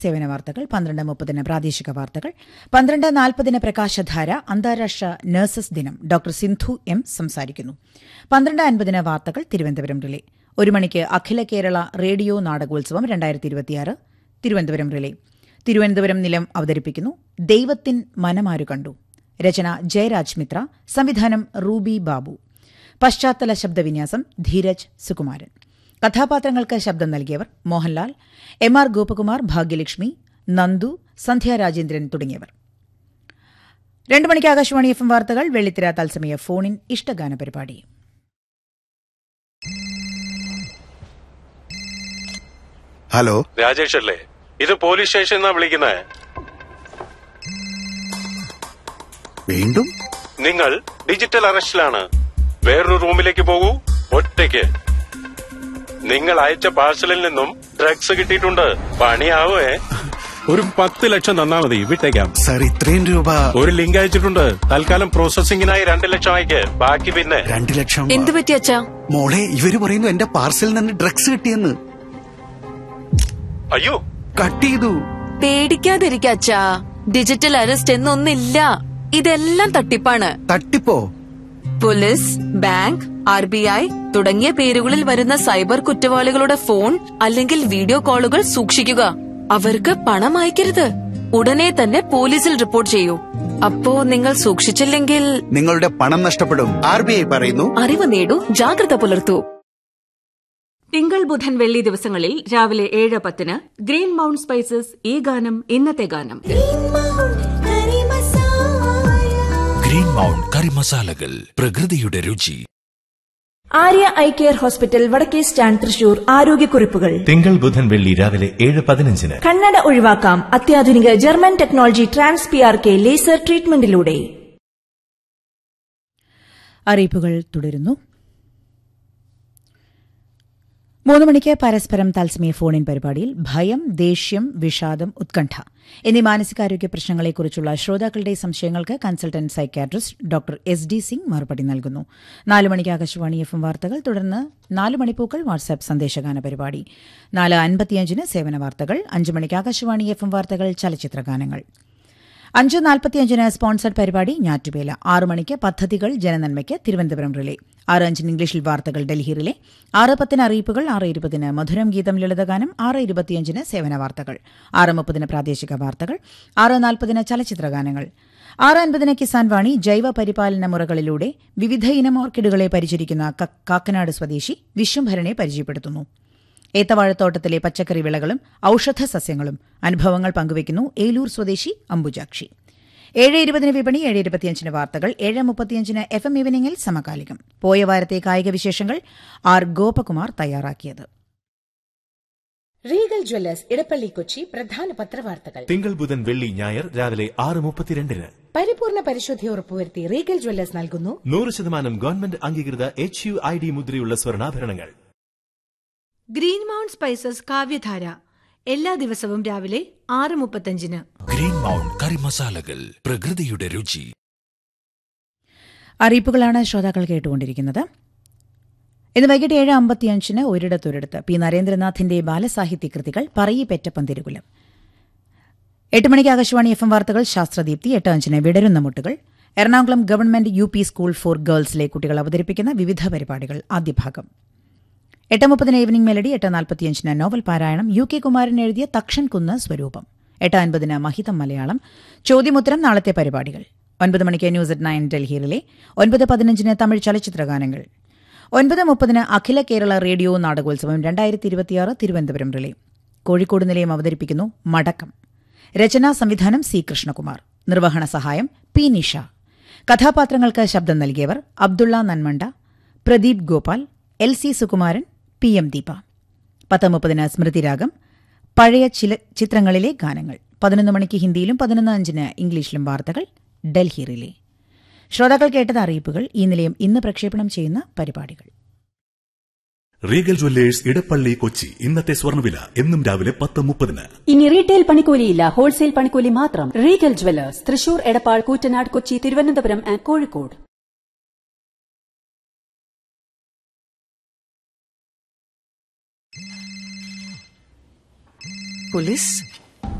സേവന വാർത്തകൾ പന്ത്രണ്ട് മുപ്പതിന് പ്രാദേശിക വാർത്തകൾ പന്ത്രണ്ട് നാൽപ്പതിന് പ്രകാശധാര അന്താരാഷ്ട്ര നഴ്സസ് ദിനം ഡോക്ടർ സിന്ധു എം സംസാരിക്കുന്നു പന്ത്രണ്ട് അൻപതിന് വാർത്തകൾ തിരുവനന്തപുരം റിലേ ഒരു മണിക്ക് അഖില കേരള റേഡിയോ നാടകോത്സവം രണ്ടായിരത്തി ഇരുപത്തിയാറ് തിരുവനന്തപുരം റിലേ തിരുവനന്തപുരം നിലം അവതരിപ്പിക്കുന്നു ദൈവത്തിൻ മനമാരു കണ്ടു രചന ജയരാജ് മിത്ര സംവിധാനം റൂബി ബാബു പശ്ചാത്തല ശബ്ദവിന്യാസം ധീരജ് സുകുമാരൻ കഥാപാത്രങ്ങൾക്ക് ശബ്ദം നൽകിയവർ മോഹൻലാൽ എം ആർ ഗോപകുമാർ ഭാഗ്യലക്ഷ്മി നന്ദു സന്ധ്യ രാജേന്ദ്രൻ തുടങ്ങിയവർ രണ്ടു മണിക്ക് ആകാശവാണി എഫ് എം വാർത്തകൾ വെള്ളിത്തിര തത്സമയ ഫോണിൻ ഇഷ്ടഗാന പരിപാടി ഹലോ രാജേഷ് അല്ലേ ഇത് പോലീസ് സ്റ്റേഷൻ എന്നാ വിളിക്കുന്നത് വീണ്ടും നിങ്ങൾ ഡിജിറ്റൽ അറസ്റ്റിലാണ് വേറൊരു റൂമിലേക്ക് പോകൂ ഒറ്റയ്ക്ക് നിങ്ങൾ അയച്ച പാഴ്സലിൽ നിന്നും ഡ്രഗ്സ് കിട്ടിയിട്ടുണ്ട് പണിയാവേ ഒരു പത്ത് ലക്ഷം തന്നാ മതി വിട്ടേക്കാം സാർ ഇത്രയും രൂപ ഒരു ലിങ്ക് അയച്ചിട്ടുണ്ട് തൽക്കാലം പ്രോസസിംഗിനായി രണ്ട് ലക്ഷം അയക്ക് ബാക്കി പിന്നെ രണ്ടു ലക്ഷം എന്തു പറ്റി അച്ഛാ മോളെ ഇവര് പറയുന്നു എന്റെ പാർസലിൽ നിന്ന് ഡ്രഗ്സ് കിട്ടിയെന്ന് അയ്യോ കട്ട് ചെയ്തു പേടിക്കാതിരിക്ക അച്ഛാ ഡിജിറ്റൽ അറസ്റ്റ് എന്നൊന്നില്ല ഇതെല്ലാം തട്ടിപ്പാണ് തട്ടിപ്പോ police bank R B I തുടങ്ങിയ പേരുകളിൽ വരുന്ന സൈബർ കുറ്റവാളികളുടെ ഫോൺ അല്ലെങ്കിൽ വീഡിയോ കോളുകൾ സൂക്ഷിക്കുക അവർക്ക് പണം അയക്കരുത് ഉടനെ തന്നെ പോലീസിൽ റിപ്പോർട്ട് ചെയ്യൂ അപ്പോ നിങ്ങൾ സൂക്ഷിച്ചില്ലെങ്കിൽ നിങ്ങളുടെ പണം നഷ്ടപ്പെടും ആർ ബി ഐ പറയുന്നു അറിവ് നേടൂ ജാഗ്രത പുലർത്തൂ തിങ്കൾ ബുധൻ വെള്ളി ദിവസങ്ങളിൽ രാവിലെ ഏഴ് പത്തിന് ഗ്രീൻ മൗണ്ട് സ്പൈസസ് ഈ ഗാനം ഇന്നത്തെ ഗാനം ഗ്രീൻ മൗണ്ട് കറി മസാലകൾ പ്രകൃതിയുടെ രുചി ആര്യ ഐ കെയർ ഹോസ്പിറ്റൽ വടക്കേ സ്റ്റാൻഡ് തൃശൂർ ആരോഗ്യക്കുറിപ്പുകൾ തിങ്കൾ ബുധൻ വെള്ളി രാവിലെ ഏഴ് പതിനഞ്ചിന് കണ്ണട ഒഴിവാക്കാം അത്യാധുനിക German technology trans P R K laser ട്രീറ്റ്മെന്റിലൂടെ അറിയിപ്പുകൾ തുടരുന്നു മൂന്ന് മണിക്ക് പരസ്പരം തത്സമയ ഫോണിൻ പരിപാടിയിൽ ഭയം ദേഷ്യം വിഷാദം ഉത്കണ്ഠ എന്നീ മാനസികാരോഗ്യ പ്രശ്നങ്ങളെക്കുറിച്ചുള്ള ശ്രോതാക്കളുടെ സംശയങ്ങൾക്ക് consultant psychiatrist doctor S D Singh മറുപടി നൽകുന്നു നാല് മണിക്ക് ആകാശവാണി എഫ് എം വാർത്തകൾ തുടർന്ന് നാല് മണിപ്പൂക്കൾ വാട്സാപ്പ് സന്ദേശഗാന പരിപാടി നാല് അൻപത്തിയഞ്ചിന് സേവന വാർത്തകൾ അഞ്ച് മണിക്ക് ആകാശവാണി എഫ് എം വാർത്തകൾ ചലച്ചിത്രഗാനങ്ങൾ അഞ്ച് നാൽപ്പത്തിയഞ്ചിന് സ്പോൺസർഡ് പരിപാടി ഞാറ്റുവേല ആറ് മണിക്ക് പദ്ധതികൾ ജനനന്മയ്ക്ക് തിരുവനന്തപുരം റിലേ ആറ് അഞ്ചിന് ഇംഗ്ലീഷിൽ വാർത്തകൾ ഡൽഹി റിലേ ആറ് പത്തിന് അറിയിപ്പുകൾ ആറ് ഇരുപതിന് മധുരം ഗീതം ലളിതഗാനം ആറ് ഇരുപത്തിയഞ്ചിന് സേവന വാർത്തകൾ ആറ് മുപ്പതിന് പ്രാദേശിക വാർത്തകൾ ആറ് നാൽപ്പതിന് ചലച്ചിത്രഗാനങ്ങൾ ആറ് അൻപതിന് കിസാൻ വാണി ജൈവ പരിപാലന മുറകളിലൂടെ വിവിധ ഇനം ഓർക്കിഡുകളെ പരിചരിക്കുന്ന ക- കാക്കനാട് സ്വദേശി വിശ്വംഭരനെ പരിചയപ്പെടുത്തുന്നു ഏത്തവാഴത്തോട്ടത്തിലെ പച്ചക്കറി വിളകളും ഔഷധ സസ്യങ്ങളും അനുഭവങ്ങൾ പങ്കുവയ്ക്കുന്നു ഏലൂർ സ്വദേശി അംബുജാക്ഷി ഏഴ് ഇരുപതിന് വിപണി ഏഴ് ഇരുപത്തിയഞ്ചിന് വാർത്തകൾ ഏഴ് മുപ്പത്തിയഞ്ചിന് എഫ് എം ഈവനിംഗിൽ സമകാലികം പോയ വാരത്തെ കായിക വിശേഷങ്ങൾ ആർ ഗോപകുമാർ തയ്യാറാക്കിയത് റീഗൽ ജ്വല്ലേഴ്സ് ഇടപ്പള്ളി കൊച്ചി പ്രധാന പത്രവാർത്തകൾ തിങ്കൾ ബുധൻ വെള്ളി ഞായർ രാവിലെ ആറ് മുപ്പത്തിരണ്ടിന് പരിപൂർണ പരിശുദ്ധി ഉറപ്പുവരുത്തി റീഗൽ ജ്വല്ലേഴ്സ് നൽകുന്നു നൂറ് ശതമാനം ഗവൺമെന്റ് അംഗീകൃത എച്ച് യു ഐ ഡി മുദ്രയുള്ള സ്വർണ്ണാഭരണങ്ങൾ ഗ്രീൻ മൗണ്ട് സ്പൈസസ് കാവ്യധാര എല്ലാ ദിവസവും രാവിലെ ആറ് മുപ്പത്തഞ്ചിന് ഗ്രീൻ മൗണ്ട് കറി മസാലകൾ പ്രകൃതിയുടെ രുചി അറിയിപ്പുകളാണ് ശ്രോതാക്കൾ കേട്ടുകൊണ്ടിരിക്കുന്നത് ഇന്ന് വൈകിട്ട് ഏഴ് അമ്പത്തിയഞ്ചിന് ഒരിടത്തൊരിടത്ത് പി നരേന്ദ്രനാഥിന്റെ ബാലസാഹിത്യ കൃതികൾ പറയിപ്പെറ്റ പന്തിരുകുലം എട്ട് മണിക്ക് ആകാശവാണി എഫ് എം വാർത്തകൾ ശാസ്ത്രദീപ്തി എട്ട് അഞ്ചിന് വിടരുന്ന മുട്ടുകൾ Ernakulam government U P school for ഗേൾസിലെ കുട്ടികൾ അവതരിപ്പിക്കുന്ന വിവിധ പരിപാടികൾ ആദ്യ ഭാഗം എട്ട് മുപ്പതിന് ഈവനിംഗ് മെലഡി എട്ട് നാൽപ്പത്തിയഞ്ചിന് നോവൽ പാരായണം യു കെ കുമാരൻ എഴുതിയ തക്ഷൻ കുന്ന് സ്വരൂപം എട്ട് അൻപതിന് മഹിതം മലയാളം ചോദ്യമുത്തരം നാളത്തെ പരിപാടികൾ ഒൻപത് മണിക്ക് ന്യൂസ് അറ്റ് നയൻ ഡൽഹിയിലെ ഒൻപത് പതിനഞ്ചിന് തമിഴ് ചലച്ചിത്രഗാനങ്ങൾ ഒൻപത് മുപ്പതിന് അഖില കേരള റേഡിയോ നാടകോത്സവം രണ്ടായിരത്തി ഇരുപത്തിയാറ് തിരുവനന്തപുരം റിലേ കോഴിക്കോട് നിലയം അവതരിപ്പിക്കുന്നു മടക്കം രചനാ സംവിധാനം സി കൃഷ്ണകുമാർ നിർവഹണ സഹായം പി നിഷ കഥാപാത്രങ്ങൾക്ക് ശബ്ദം നൽകിയവർ Abdulla Nanmanda Pradeep Gopal L C Sukumaran P M Deepa പത്ത് മുപ്പതിന് സ്മൃതിരാഗം പഴയ ചില ചിത്രങ്ങളിലെ ഗാനങ്ങൾ പതിനൊന്ന് മണിക്ക് ഹിന്ദിയിലും പതിനൊന്ന് അഞ്ചിന് ഇംഗ്ലീഷിലും വാർത്തകൾ ഡൽഹി റിലേ ശ്രോതാക്കൾ കേട്ടത് അറിയിപ്പുകൾ ഈ നിലയം ഇന്ന് പ്രക്ഷേപണം ചെയ്യുന്ന പരിപാടികൾ റീഗൽ ജ്വല്ലേഴ്സ് ഇടപ്പള്ളി കൊച്ചി ഇന്നത്തെ സ്വർണ്ണവില എന്നും രാവിലെ പത്ത് മുപ്പതിന് ഇനി റീറ്റെയിൽ പണിക്കൂലിയില്ല ഹോൾസെയിൽ പണിക്കൂലി മാത്രം Regal jewellers Thrissur Edappal Koottanad Kochi Thiruvananthapuram and Kozhikode police